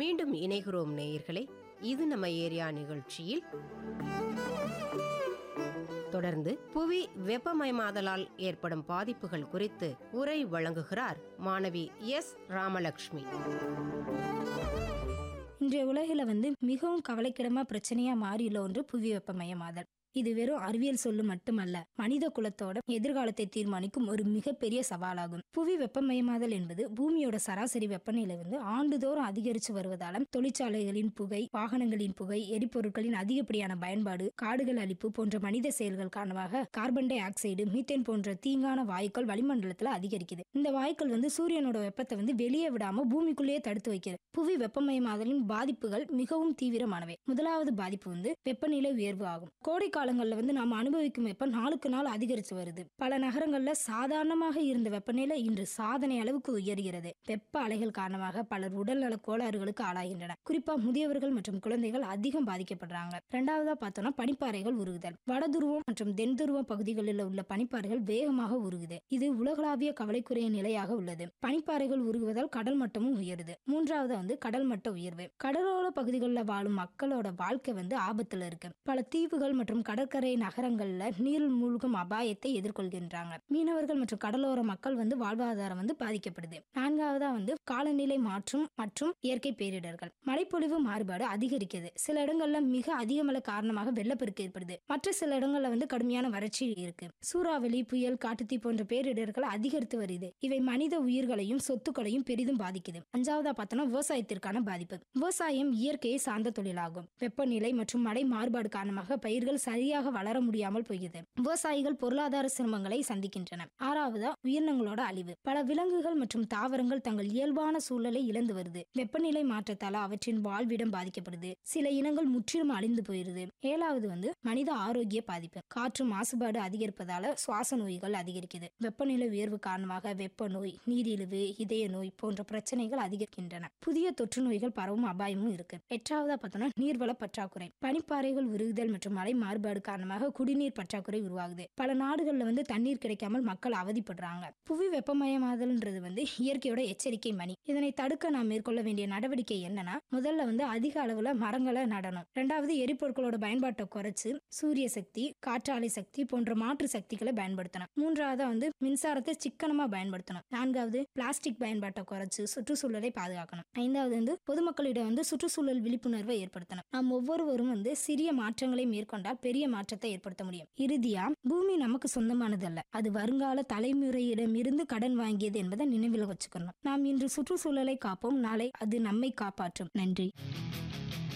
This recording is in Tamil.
மீண்டும் இணைகிறோம் நேயர்களே இது நம்ம ஏரியா நிகழ்ச்சியில் தொடர்ந்து புவி வெப்பமயமாதலால் ஏற்படும் பாதிப்புகள் குறித்து உரை வழங்குகிறார் மாணவி எஸ் ராமலட்சுமி இன்றைய உலகில் வந்து மிகவும் கவலைக்கிடமா பிரச்சனையா மாறியுள்ள ஒன்று புவி வெப்பமயமாதல் இது வெறும் அறிவியல் சொல்லு மட்டுமல்ல மனித குலத்தோட எதிர்காலத்தை தீர்மானிக்கும் ஒரு மிகப்பெரிய சவாலாகும் புவி வெப்பமயமாதல் என்பது பூமியோட சராசரி வெப்பநிலை வந்து ஆண்டுதோறும் அதிகரித்து வருவதால தொழிற்சாலைகளின் புகை வாகனங்களின் புகை எரிபொருட்களின் அதிகப்படியான பயன்பாடு காடுகள் அழிப்பு போன்ற மனித செயல்கள் காரணமாக கார்பன் டை ஆக்சைடு மீத்தேன் போன்ற தீங்கான வாயுக்கள் வளிமண்டலத்துல அதிகரிக்குது இந்த வாயுக்கள் வந்து சூரியனோட வெப்பத்தை வந்து வெளியே விடாம பூமிக்குள்ளேயே தடுத்து வைக்கிறது புவி வெப்பமயமாதலின் பாதிப்புகள் மிகவும் தீவிரமானவை முதலாவது பாதிப்பு வந்து வெப்பநிலை உயர்வு ஆகும் கோடை காலங்கள்ல வந்து நாம் அனுபவிக்கும் வெப்பம் நாளுக்கு நாள் அதிகரித்து வருது பல நகரங்கள்ல சாதாரணமாக இருந்த வெப்பநிலை இன்று சாதனை அளவுக்கு உயர்கிறது வெப்ப அலைகள் காரணமாக பலர் உடல்நல கோளாறுகளுக்கு ஆளாகின்றன குறிப்பா முதியவர்கள் மற்றும் குழந்தைகள் அதிகம் பாதிக்கப்படுறாங்க இரண்டாவதா பார்த்தோம்னா பனிப்பாறைகள் உருகுதல் வடதுருவம் மற்றும் தென் துருவ பகுதிகளில் உள்ள பனிப்பாறைகள் வேகமாக உருகுது இது உலகளாவிய கவலைக்குரிய நிலையாக உள்ளது பனிப்பாறைகள் உருகுவதால் கடல் மட்டமும் உயருது மூன்றாவது வந்து கடல் மட்ட உயர்வு கடலோர பகுதிகளில் வாழும் மக்களோட வாழ்க்கை வந்து ஆபத்துல இருக்கு பல தீவுகள் மற்றும் கடற்கரை நகரங்கள்ல நீரில் மூழ்கும் அபாயத்தை எதிர்கொள்கின்றாங்க மீனவர்கள் மற்றும் கடலோர மக்கள் வந்து வாழ்வாதாரம் வந்து பாதிக்கப்படுது நான்காவதா வந்து காலநிலை மாற்றம் மற்றும் இயற்கை பேரிடர்கள் மழைப்பொழிவு மாறுபாடு அதிகரிக்குது சில இடங்கள்ல மிக அதிக மழை காரணமாக வெள்ளப்பெருக்கு ஏற்படுது மற்ற சில இடங்கள்ல வந்து கடுமையான வறட்சி இருக்கு சூறாவளி புயல் காட்டுத்தீ போன்ற பேரிடர்கள் அதிகரித்து வருது இவை மனித உயிர்களையும் சொத்துக்களையும் பெரிதும் பாதிக்குது அஞ்சாவதா பார்த்தோம்னா விவசாயத்திற்கான பாதிப்பு விவசாயம் இயற்கையை சார்ந்த தொழிலாகும் வெப்பநிலை மற்றும் மழை மாறுபாடு காரணமாக பயிர்கள் சரியாக வளர முடியாமல் போகிறது விவசாயிகள் பொருளாதார சிரமங்களை சந்திக்கின்றன ஆறாவதா உயிரினங்களோட அழிவு பல விலங்குகள் மற்றும் தாவரங்கள் தங்கள் இயல்பான சூழலை இழந்து வருது வெப்பநிலை மாற்றத்தால அவற்றின் வாழ்விடம் பாதிக்கப்படுது சில இனங்கள் முற்றிலும் அழிந்து போயிருது ஏழாவது வந்து மனித ஆரோக்கிய பாதிப்பு காற்று மாசுபாடு அதிகரிப்பதால சுவாச நோய்கள் அதிகரிக்குது வெப்பநிலை உயர்வு காரணமாக வெப்ப நோய் நீரிழிவு இதய நோய் போன்ற பிரச்சனைகள் அதிகரிக்கின்றன புதிய தொற்று நோய்கள் பரவும் அபாயமும் இருக்கு எட்டாவதா பார்த்தோம்னா நீர்வள பற்றாக்குறை பனிப்பாறைகள் உருகுதல் மற்றும் மழை மாறுபாடு காரணமாக குடிநீர் பற்றாக்குறை உருவாகுது பல நாடுகள்ல வந்து தண்ணீர் கிடைக்காமல் மக்கள் அவதிப்படுறாங்க புவி வெப்பமயமாதல்ன்றது வந்து இயற்கையோட எச்சரிக்கை மணி இதனை தடுக்க நாம் மேற்கொள்ள வேண்டிய நடவடிக்கை என்னன்னா முதல்ல வந்து அதிக அளவுல மரங்களை நடணும் ரெண்டாவது எரிபொருட்களோட பயன்பாட்டை குறைச்சு சூரிய சக்தி காற்றாலை சக்தி போன்ற மாற்று சக்திகளை பயன்படுத்தணும் மூன்றாவதா வந்து மின்சாரத்தை சிக்கனமா பயன்படுத்தணும் நான்காவது பிளாஸ்டிக் பயன்பாட்டை குறைச்சு சுற்றுச்சூழலை பாதுகாக்கணும் ஐந்தாவது வந்து பொதுமக்களிடம் வந்து சுற்றுச்சூழல் விழிப்புணர்வை ஏற்படுத்தணும் நாம் ஒவ்வொருவரும் வந்து சிறிய மாற்றங்களை மேற்கொண்டால் பெரிய மாற்றத்தை ஏற்படுத்த முடியும் இறுதியா பூமி நமக்கு சொந்தமானதல்ல அது வருங்கால தலைமுறையிடம் இருந்து கடன் வாங்கியது என்பதை நினைவில் வச்சுக்கணும் நாம் இன்று சுற்றுச்சூழலை காப்போம் நாளை அது நம்மை காப்பாற்றும் நன்றி